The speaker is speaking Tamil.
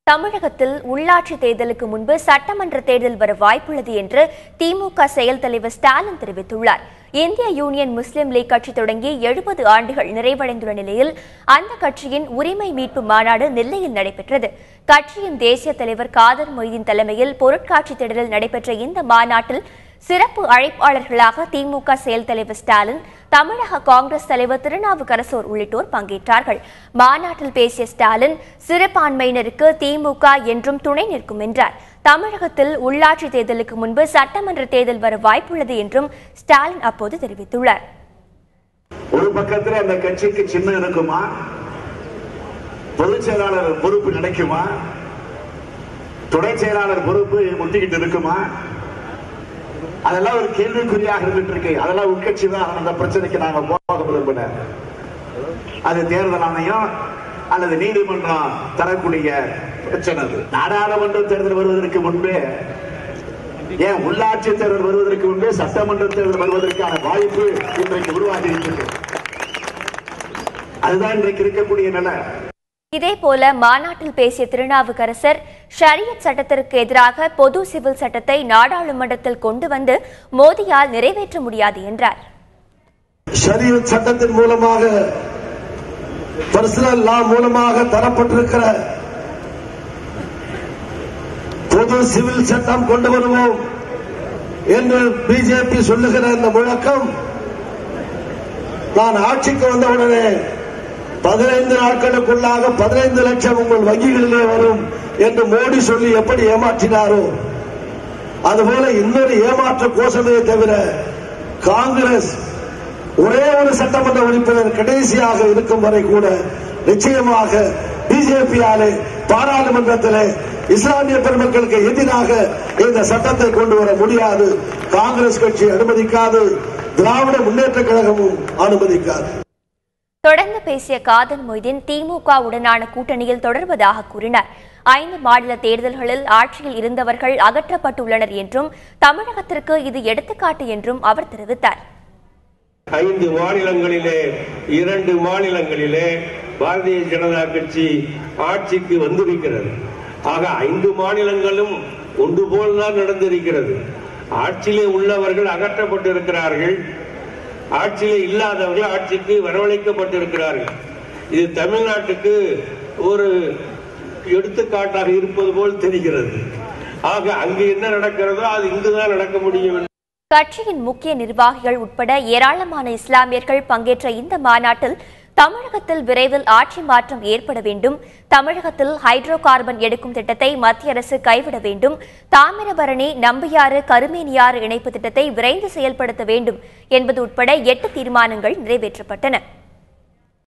தமிழகத்தில் உள்ளாட்சி தேர்தலுக்கு முன்பு சட்டமன்ற தேர்தல் வர வாய்ப்புள்ளது என்று திமுக செயல் தலைவர் ஸ்டாலின் தெரிவித்துள்ளார் இந்திய யூனியன் முஸ்லீம் லீக் கட்சி தொடங்கி எழுபது ஆண்டுகள் நிறைவடைந்துள்ள நிலையில் அந்த கட்சியின் உரிமை மீட்பு மாநாடு நெல்லையில் நடைபெற்றது கட்சியின் தேசிய தலைவர் காதர் மொய்தீன் தலைமையில் பொருட்காட்சி திடலில் நடைபெற்ற இந்த மாநாட்டில் சிறப்பு அழைப்பாளர்களாக திமுக செயல் தலைவர் ஸ்டாலின் தமிழக காங்கிரஸ் தலைவர் திருநாவுக்கரசோர் உள்ளிட்டோர் பங்கேற்றார்கள் மாநாட்டில் பேசிய ஸ்டாலின் சிறுபான்மையினருக்கு திமுக என்றும் துணை நிற்கும் என்றார் தமிழகத்தில் உள்ளாட்சி தேர்தலுக்கு முன்பு சட்டமன்ற தேர்தல் வர வாய்ப்புள்ளது என்றும் ஸ்டாலின் அப்போது தெரிவித்துள்ளார் ஒரு பக்கத்துல அந்த கட்சிக்கு சின்னம் இருக்குமா பொதுச் செயலாளர் பொறுப்பு கிடைக்குமா துணை செயலாளர் பொறுப்பு முட்டிக்கிட்டு இருக்குமா அதெல்லாம் ஒரு கேள்விக்குறியாக இருந்துட்டு இருக்கு அதெல்லாம் உட்கட்சி தான் அந்த பிரச்சனைக்கு நாங்க போக விரும்பின அது தேர்தல் ஆணையம் அல்லது நீதிமன்றம் தரக்கூடிய பிரச்சனை அது. நாடாளுமன்ற தேர்தல் வருவதற்கு முன்பே ஏன் உள்ளாட்சி தேர்தல் வருவதற்கு முன்பே சட்டமன்ற தேர்தல் வருவதற்கான வாய்ப்பு இன்றைக்கு உருவாகி இருக்கிறது அதுதான் இன்றைக்கு இருக்கக்கூடிய நிலை இதேபோல மாநாட்டில் பேசிய திருநாவுக்கரசர் ஷரியத் சட்டத்திற்கு எதிராக பொது சிவில் சட்டத்தை நாடாளுமன்றத்தில் கொண்டு வந்து மோடியால் நிறைவேற்ற முடியாது என்றார் ஷரியத் சட்டத்தின் மூலமாக பர்சனல் லா மூலமாக தரப்பட்டிருக்கிற பொது சிவில் சட்டம் கொண்டு வருவோம் என்று பிஜேபி சொல்லுகிற இந்த முழக்கம் நான் ஆட்சிக்கு வந்தவுடனே பதினைந்து நாட்களுக்குள்ளாக பதினைந்து லட்சம் உங்கள் வங்கிகளிலே வரும் என்று மோடி சொல்லி எப்படி ஏமாற்றினாரோ அதுபோல இன்னொரு ஏமாற்ற கோஷமே தவிர காங்கிரஸ் ஒரே ஒரு சட்டமன்ற உறுப்பினர் கடைசியாக இருக்கும் வரை கூட நிச்சயமாக பிஜேபியாலே பாராளுமன்றத்திலே இஸ்லாமிய பெருமக்களுக்கு எதிராக இந்த சட்டத்தை கொண்டு வர முடியாது காங்கிரஸ் கட்சி அனுமதிக்காது திராவிட முன்னேற்ற கழகமும் அனுமதிக்காது தொடர்ந்து பேசிய காதர் மொய்தீன் திமுக உடனான கூட்டணியில் தொடர்வதாக கூறினார் ஐந்து மாநில தேர்தல்களில் ஆட்சியில் இருந்தவர்கள் அகற்றப்பட்டுள்ளனர் என்றும் தமிழகத்திற்கு இது எடுத்துக்காட்டு என்றும் அவர் தெரிவித்தார் ஐந்து மாநிலங்களிலே இரண்டு மாநிலங்களிலே பாரதிய ஜனதா கட்சி ஆட்சிக்கு வந்திருக்கிறது ஆக ஐந்து மாநிலங்களும் ஒன்று போல்தான் நடந்திருக்கிறது ஆட்சியிலே உள்ளவர்கள் அகற்றப்பட்டிருக்கிறார்கள் ஆட்சியிலே இல்லாதவர்கள் ஆட்சிக்கு வரவழைக்கப்பட்டிருக்கிறார்கள் இது தமிழ்நாட்டுக்கு ஒரு எடுத்துக்காட்டாக இருப்பது போல் தெரிகிறது ஆக அங்கு என்ன நடக்கிறதோ அது இங்குதான் நடக்க முடியும் கட்சியின் முக்கிய நிர்வாகிகள் உட்பட ஏராளமான இஸ்லாமியர்கள் பங்கேற்ற இந்த மாநாட்டில் தமிழகத்தில் விரைவில் ஆட்சி மாற்றம் ஏற்பட வேண்டும் தமிழகத்தில் ஹைட்ரோ கார்பன் எடுக்கும் திட்டத்தை மத்திய அரசு கைவிட வேண்டும் தாமிரபரணி நம்பியாறு கருமேனியாறு இணைப்பு திட்டத்தை விரைந்து செயல்படுத்த வேண்டும் என்பது உட்பட எட்டு தீர்மானங்கள் நிறைவேற்றப்பட்டன